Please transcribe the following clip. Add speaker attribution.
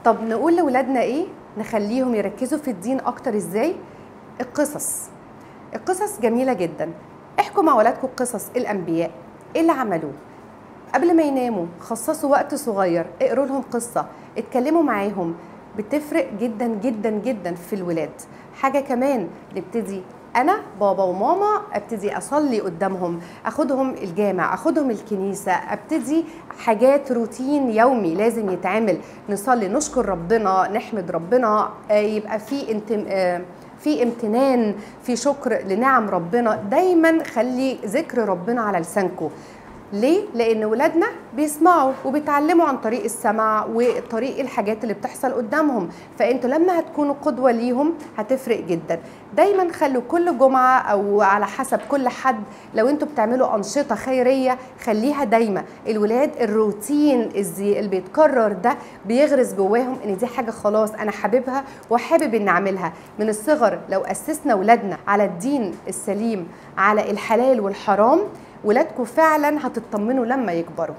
Speaker 1: طب نقول لولادنا ايه نخليهم يركزوا في الدين اكتر ازاي القصص القصص جميله جدا احكوا مع ولادكم قصص الانبياء ايه اللي عملوه قبل ما يناموا خصصوا وقت صغير اقروا لهم قصه اتكلموا معاهم بتفرق جدا جدا جدا في الولاد حاجه كمان نبتدي انا بابا وماما ابتدي اصلي قدامهم اخدهم الجامع اخدهم الكنيسه ابتدي حاجات روتين يومي لازم يتعمل نصلي نشكر ربنا نحمد ربنا آه، يبقى في انتم آه، في امتنان في شكر لنعم ربنا دايما خلي ذكر ربنا على لسانكم ليه؟ لأن ولادنا بيسمعوا وبيتعلموا عن طريق السمع وطريق الحاجات اللي بتحصل قدامهم فانتوا لما هتكونوا قدوة ليهم هتفرق جدا دايما خلوا كل جمعة أو على حسب كل حد لو انتوا بتعملوا أنشطة خيرية خليها دايما الولاد الروتين الزي- اللي بيتكرر ده بيغرس جواهم ان دي حاجة خلاص أنا حاببها وحابب ان أعملها من الصغر لو أسسنا ولادنا على الدين السليم على الحلال والحرام ولادكم فعلا هتطمنوا لما يكبروا